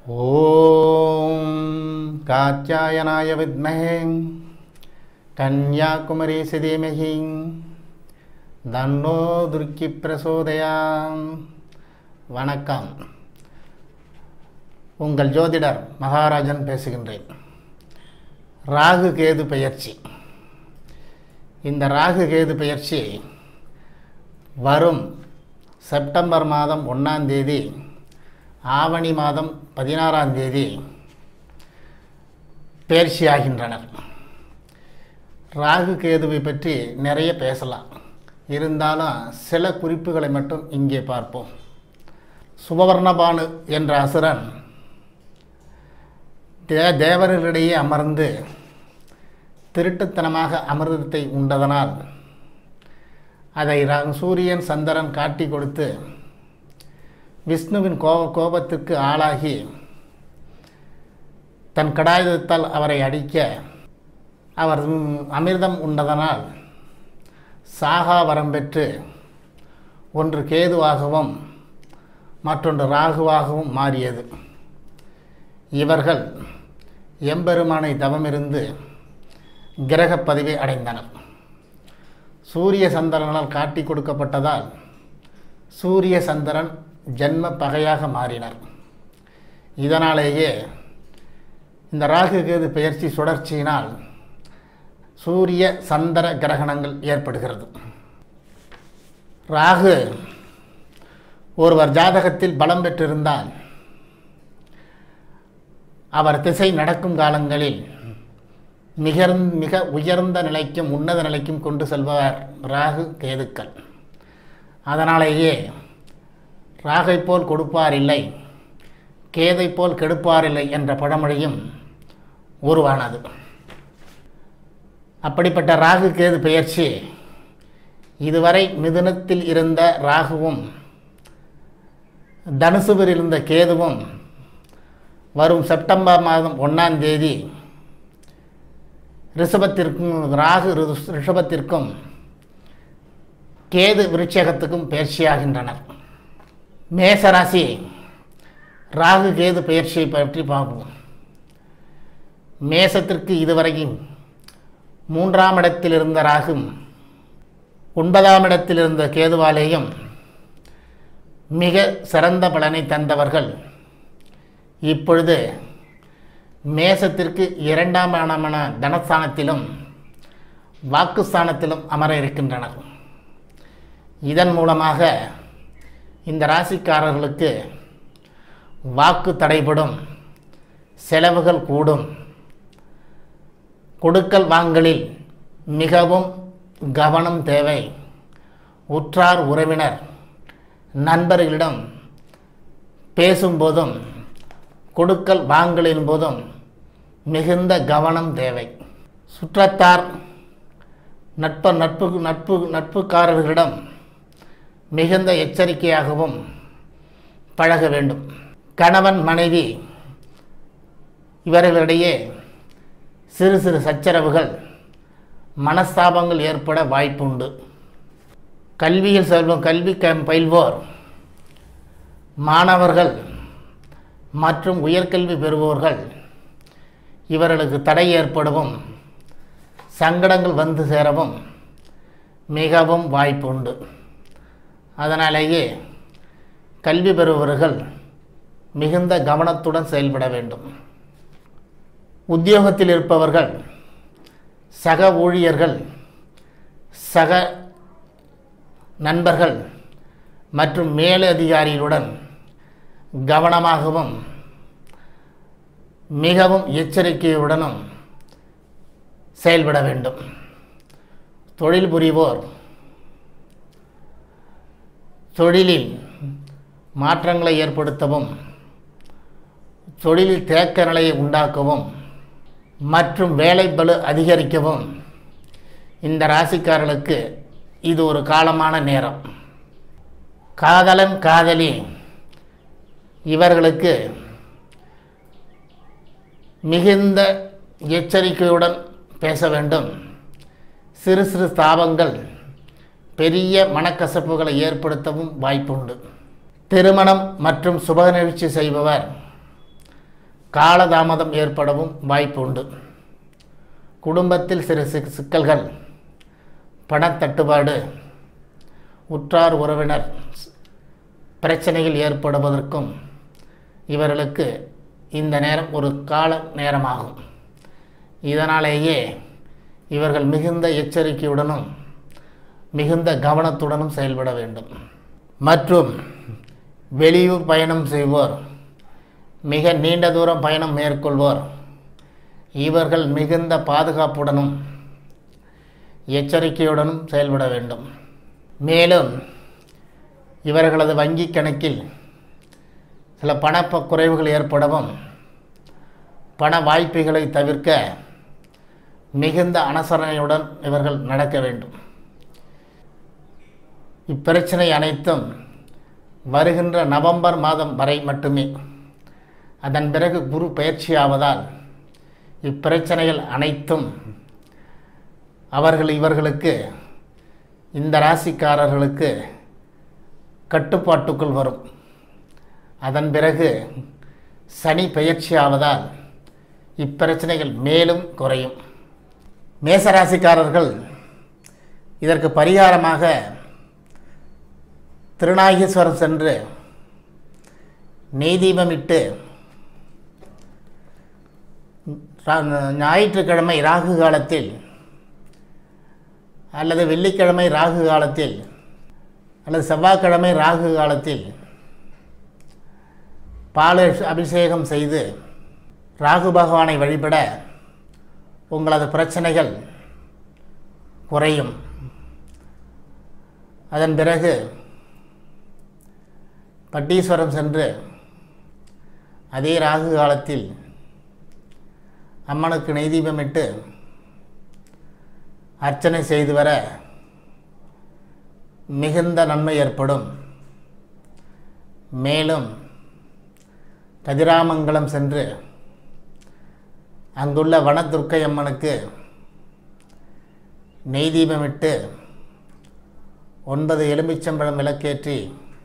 ஓம் காத்தியாயனாய வித்மஹே கன்யாகுமரி சிதீமகி தன்னோ துர்க்கி பிரசோதயாம் வணக்கம் உங்கள் ஜோதிடர் மகாராஜன் பேசுகின்றேன் ராகு கேது பெயர்ச்சி இந்த ராகு கேது பெயர்ச்சி வரும் செப்டம்பர் மாதம் ஒன்றாம் தேதி ஆவணி மாதம் பதினாறாம் தேதி பயிற்சியாகின்றனர் ராகு கேதுவை பற்றி நிறைய பேசலாம் இருந்தாலும் சில குறிப்புகளை மட்டும் இங்கே பார்ப்போம் சுபவர்ணபானு என்ற அசுரன் தே தேவர்களிடையே அமர்ந்து திருட்டுத்தனமாக அமிர்தத்தை உண்டதனால் அதை ர- சூரியன் சந்திரன் காட்டி கொடுத்து விஷ்ணுவின் கோப கோபத்துக்கு ஆளாகி தன் கடாயுதத்தால் அவரை அடிக்க அவர் ம், அமிர்தம் உண்டதனால் சாகா வரம் பெற்று ஒன்று கேதுவாகவும் மற்றொன்று ராகுவாகவும் மாறியது இவர்கள் எம்பெருமானை தவமிருந்து கிரகப் பதவி அடைந்தனர் சூரிய சந்திரனால் காட்டி கொடுக்கப்பட்டதால் சூரிய சந்திரன் ஜன்ம பகையாக மாறினர் இதனாலேயே இந்த ராகு கேது பெயர்ச்சி சுழற்சியினால் சூரிய சந்திர கிரகணங்கள் ஏற்படுகிறது ராகு ஒருவர் ஜாதகத்தில் பலம் பெற்றிருந்தால் அவர் திசை நடக்கும் காலங்களில் மிக மிக உயர்ந்த நிலைக்கும் உன்னத நிலைக்கும் கொண்டு செல்பவர் ராகு கேதுக்கள் அதனாலேயே ராகை போல் கொடுப்பார் இல்லை கேதை போல் கெடுப்பார் இல்லை என்ற பழமொழியும் உருவானது அப்படிப்பட்ட ராகு கேது பெயர்ச்சி இதுவரை மிதுனத்தில் இருந்த ராகுவும் தனுசுவில் இருந்த கேதுவும் வரும் செப்டம்பர் மாதம் ஒன்றாம் தேதி ரிஷபத்திற்கும் ராகு ரிஷ- ரிஷபத்திற்கும் கேது விருட்சகத்துக்கும் பயிற்சியாகின்றனர் மேசராசி ராகு கேது பயிற்சியை பற்றி பார்ப்போம் மேசத்திற்கு இதுவரையும் மூன்றாம் இடத்தில் இருந்த ராகும் ஒன்பதாம் இடத்தில் இருந்த கேதுவாலேயும் மிக சிறந்த பலனை தந்தவர்கள் இப்பொழுது மேசத்திற்கு இரண்டாம் இடமான தனஸ்தானத்திலும் வாக்குஸ்தானத்திலும் அமர இருக்கின்றனர் இதன் மூலமாக இந்த ராசிக்காரர்களுக்கு வாக்கு தடைபடும் செலவுகள் கூடும் கொடுக்கல் வாங்கலில் மிகவும் கவனம் தேவை உற்றார் உறவினர் நண்பர்களிடம் பேசும்போதும் கொடுக்கல் வாங்கலின் போதும் மிகுந்த கவனம் தேவை சுற்றத்தார் நட்பு நட்பு நட்பு நட்புக்காரர்களிடம் மிகுந்த எச்சரிக்கையாகவும் பழக வேண்டும் கணவன் மனைவி இவர்களிடையே சிறு சிறு சச்சரவுகள் மனஸ்தாபங்கள் ஏற்பட வாய்ப்புண்டு கல்வியில் செல்வம் கல்வி க பயில்வோர் மாணவர்கள் மற்றும் உயர்கல்வி பெறுவோர்கள் இவர்களுக்கு தடை ஏற்படவும் சங்கடங்கள் வந்து சேரவும் மிகவும் வாய்ப்புண்டு அதனாலேயே கல்வி பெறுபவர்கள் மிகுந்த கவனத்துடன் செயல்பட வேண்டும் உத்தியோகத்தில் இருப்பவர்கள் சக ஊழியர்கள் சக நண்பர்கள் மற்றும் மேலதிகாரிகளுடன் கவனமாகவும் மிகவும் எச்சரிக்கையுடனும் செயல்பட வேண்டும் தொழில் புரிவோர் தொழிலில் மாற்றங்களை ஏற்படுத்தவும் தொழிலில் தேக்க நிலையை உண்டாக்கவும் மற்றும் வேலை பளு அதிகரிக்கவும் இந்த ராசிக்காரர்களுக்கு இது ஒரு காலமான நேரம் காதலன் காதலி இவர்களுக்கு மிகுந்த எச்சரிக்கையுடன் பேச வேண்டும் சிறு சிறு தாபங்கள் பெரிய மனக்கசப்புகளை ஏற்படுத்தவும் வாய்ப்புண்டு திருமணம் மற்றும் சுப நிகழ்ச்சி செய்பவர் காலதாமதம் ஏற்படவும் வாய்ப்பு உண்டு குடும்பத்தில் சிறு சிக் சிக்கல்கள் பணத்தட்டுப்பாடு உற்றார் உறவினர் பிரச்சனைகள் ஏற்படுவதற்கும் இவர்களுக்கு இந்த நேரம் ஒரு கால நேரமாகும் இதனாலேயே இவர்கள் மிகுந்த எச்சரிக்கையுடனும் மிகுந்த கவனத்துடனும் செயல்பட வேண்டும் மற்றும் வெளியூர் பயணம் செய்வோர் மிக நீண்ட தூரம் பயணம் மேற்கொள்வோர் இவர்கள் மிகுந்த பாதுகாப்புடனும் எச்சரிக்கையுடனும் செயல்பட வேண்டும் மேலும் இவர்களது வங்கி கணக்கில் சில பணப்ப குறைவுகள் ஏற்படவும் பண வாய்ப்புகளை தவிர்க்க மிகுந்த அனுசரணையுடன் இவர்கள் நடக்க வேண்டும் இப்பிரச்சனை அனைத்தும் வருகின்ற நவம்பர் மாதம் வரை மட்டுமே அதன் பிறகு குரு பயிற்சியாவதால் இப்பிரச்சனைகள் அனைத்தும் அவர்கள் இவர்களுக்கு இந்த ராசிக்காரர்களுக்கு கட்டுப்பாட்டுக்குள் வரும் அதன் பிறகு சனி பயிற்சி ஆவதால் இப்பிரச்சனைகள் மேலும் குறையும் மேசராசிக்காரர்கள் இதற்கு பரிகாரமாக திருநாகேஸ்வரம் சென்று நெய் தீபமிட்டு ரா- ஞாயிற்றுக்கிழமை ராகு காலத்தில் அல்லது வெள்ளிக்கிழமை ராகு காலத்தில் அல்லது செவ்வாய்க்கிழமை ராகு காலத்தில் பால அபிஷேகம் செய்து ராகு பகவானை வழிபட உங்களது பிரச்சனைகள் குறையும் அதன் பிறகு பட்டீஸ்வரம் சென்று அதே ராகு காலத்தில் அம்மனுக்கு நெய்தீபமிட்டு அர்ச்சனை செய்து வர மிகுந்த நன்மை ஏற்படும் மேலும் கதிராமங்கலம் சென்று அங்குள்ள வனதுர்க்கை அம்மனுக்கு நெய் தீபமிட்டு ஒன்பது எலுமிச்சம்பழம் விளக்கேற்றி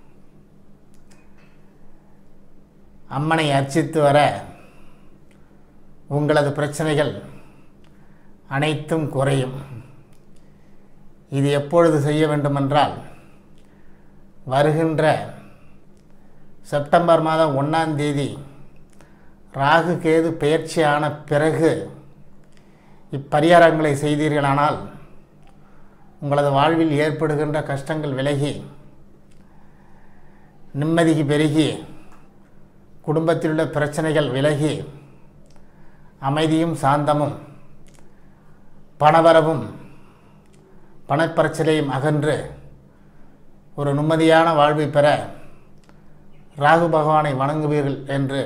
அம்மனை அர்ச்சித்து வர உங்களது பிரச்சனைகள் அனைத்தும் குறையும் இது எப்பொழுது செய்ய வேண்டுமென்றால் வருகின்ற செப்டம்பர் மாதம் ஒன்றாம் தேதி ராகு கேது பெயர்ச்சியான பிறகு இப்பரிகாரங்களை செய்தீர்களானால் உங்களது வாழ்வில் ஏற்படுகின்ற கஷ்டங்கள் விலகி நிம்மதி பெருகி குடும்பத்தில் உள்ள பிரச்சனைகள் விலகி அமைதியும் சாந்தமும் பணவரவும் பணப்பிரச்சனையும் அகன்று ஒரு நிம்மதியான வாழ்வை பெற ராகு பகவானை வணங்குவீர்கள் என்று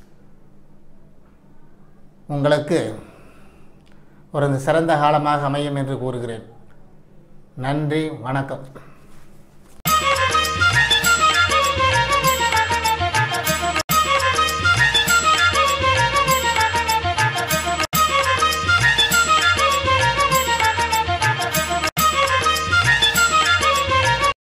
உங்களுக்கு ஒரு சிறந்த காலமாக அமையும் என்று கூறுகிறேன் நன்றி வணக்கம்